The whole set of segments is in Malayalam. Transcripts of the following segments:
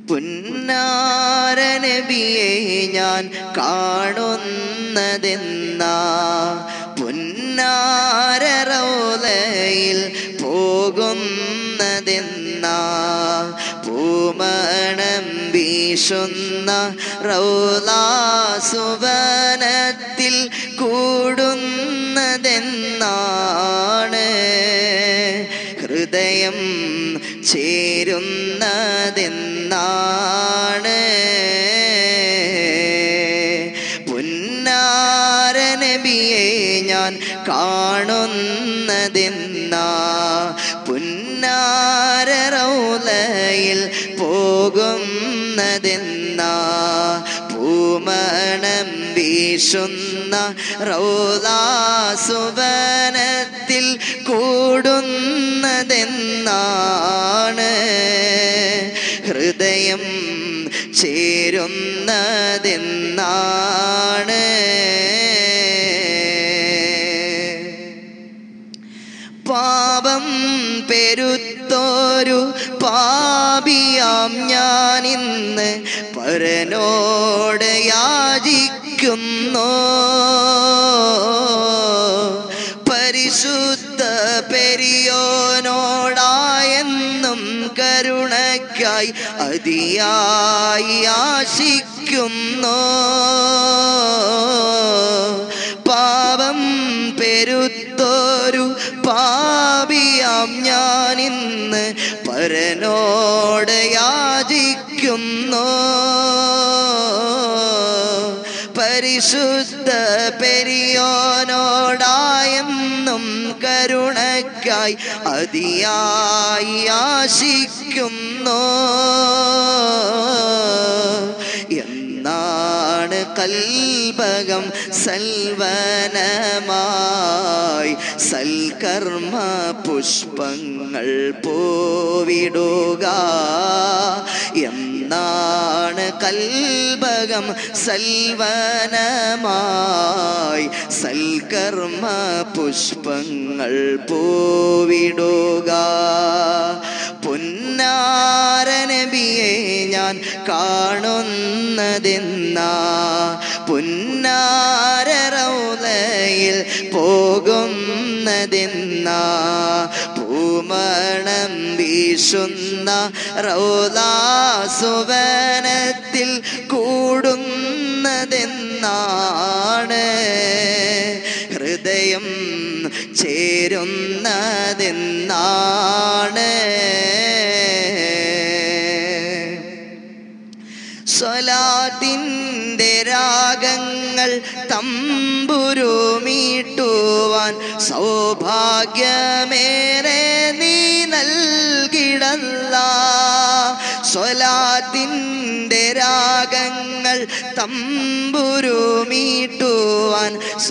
പുന്നാര നബിയെ ഞാൻ കാണുന്നതെന്നാ പുന്നാര റൗലയിൽ പോകുന്നതെന്നാ പൂമണം വീശുന്ന റൗലാസുവനത്തിൽ കൂടുന്നതെന്നാണ് ഹൃദയം ചേരുന്നതെന്നാണ് പുന്നാര നബിയെ ഞാൻ കാണുന്നതെന്നാ പുന്നാര റൗലയിൽ പോകുന്നതെന്നാ പൂമണം വീശുന്ന റൗദാസുവനത്തിൽ കൂടുന്നതെന്നാണ് ഹൃദയം ചേരുന്നതെന്നാണ് പാപം പെരുത്തോരു പാപിയാം ഞാൻ ഇന്ന് പരനോട് യാചിക്കുന്നു പരിശുദ്ധ പെരിയോനോടായെന്നും കരുണയ്ക്കായി അതിയായി ആശിക്കുന്നു പാപം പെരുത്തോരു പാപിയാം ഞാൻ ഇന്ന് പരനോട് യാചിക്കുന്നു പരിശുദ്ധ പെരിയോനോടായെന്നും കരുണയ്ക്കായി അതിയായി ആശിക്കുന്നു എന്നാണ് കൽബകം സൽവനമായി സൽക്കർമ്മ പുഷ്പങ്ങൾ പോവിടുക എന്നാണ് കൽബകം സൽവനമായി സൽക്കർമ്മ പുഷ്പങ്ങൾ പോവിടുക പുന്നാര നബിയെ ഞാൻ കാണുന്നതെന്നാ പുന്നാര റൗലയിൽ പോകുന്നതെന്നാ പൂമണം വീശുന്ന റൗലാസുവനത്തിൽ കൂടുന്നതെന്നാണ് ഹൃദയം ചേരുന്നതെന്നാണ് സ്വലാത്തിൻ്റെ രാഗങ്ങൾ തമ്പുരുമീട്ടുവാൻ സൗഭാഗ്യമേറെ നീ നൽകിടല്ല സ്വലാത്തിൻ്റെ രാഗങ്ങൾ തമ്പുരുമീട്ടുവാൻ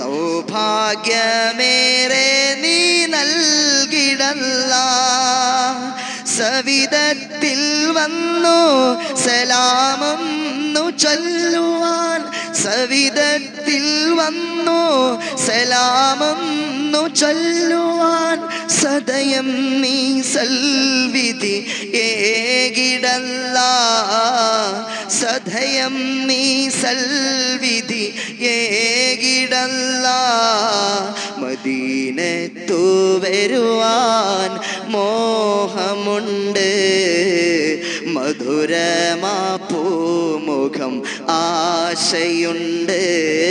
സൗഭാഗ്യമേറെ നീ നൽകിടല്ല സവിധത്തിൽ വന്നു സലാമൊന്നു ചൊല്ലുവാൻ സവിധത്തിൽ വന്നു സലാമൊന്നു ചൊല്ലുവാൻ സദയം നീ സൽവിധി ഏകിടല്ല സദയം നീ സൽവിധി ഏകിടല്ല മദീനത്തു വരുവാൻ മോഹമുണ്ട് മധുരമാ പൂമുഖം ആശയുണ്ട്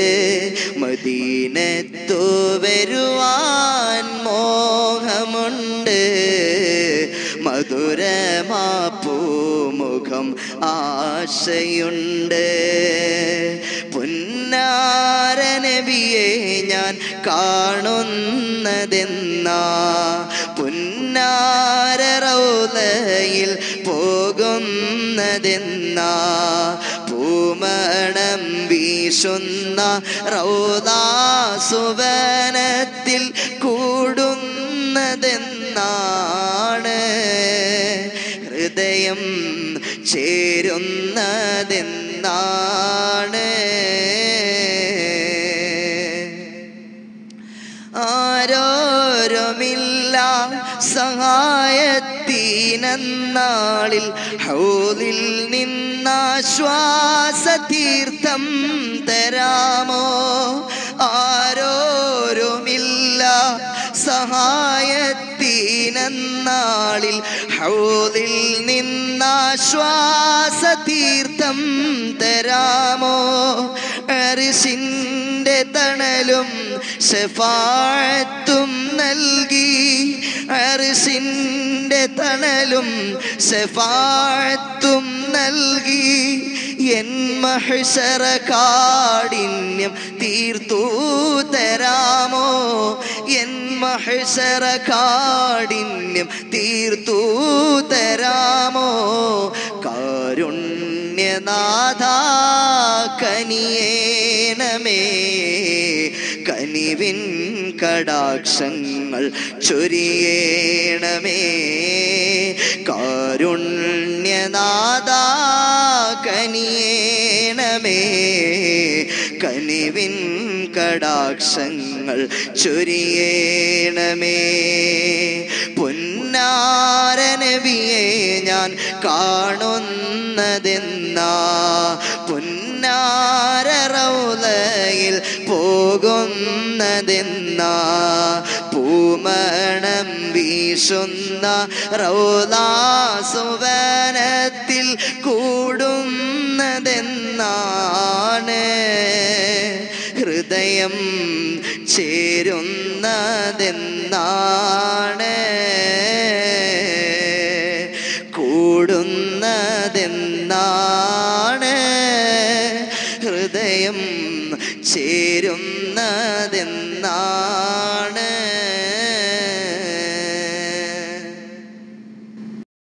മദീനത്തു വരുവാൻ മോഹമുണ്ട് മധുരമാ പൂമുഖം ആശയുണ്ട് പുന്നാര നബിയെ ഞാൻ കാണുന്നതെന്നാ പുന്നാര റൗലയിൽ പോകുന്നതെന്നാ പൂമണം വീശുന്ന റൗദാസുവനത്തിൽ കൂടുന്നതെന്നാണ് ഹൃദയം ചേരുന്നതെന്നാണ് ആരോരുമില്ല സഹായത്തീ തീനന്നാളിൽ ഹൗലിൽ നിന്നാശ്വാസ തീർത്ഥം തരാമോ ആരോരുമില്ല സഹായത്തീനന്നാളിൽ ഹൗലിൽ നിന്നാശ്വാസ തീർത്ഥം തരാമോ അരിശിൻ്റെ തണലും ഷെഫാഴത്തും നൽകി അരിശിൻ്റെ തണലും ഷെഫാഴത്തും നൽകി എൻ മഹശര കാഠിന്യം തീർത്തു തരാമോ എൻ മഹശര കാഠിന്യം തീർത്തു തരാമോ കാരുണ്യനാഥ കനിയേണമേ കനിവിൻ കടാക്ഷങ്ങൾ ചൊരിയേണമേ കാരുണ്യനാഥ കനിയേണമേ കനിവിൻ കടാക്ഷങ്ങൾ ചൊരിയേണമേ പൊന്നാരനബിയെ ഞാൻ കാണുന്നതെന്നാ പൊന്നാര റൗലയിൽ പോകുന്നതെന്നാ പൂമണം വീശുന്ന റൗലാസുവനത്തിൽ കൂടുന്നതെന്നാണ് ഹൃദയം ചേരുന്നതെന്നാണ്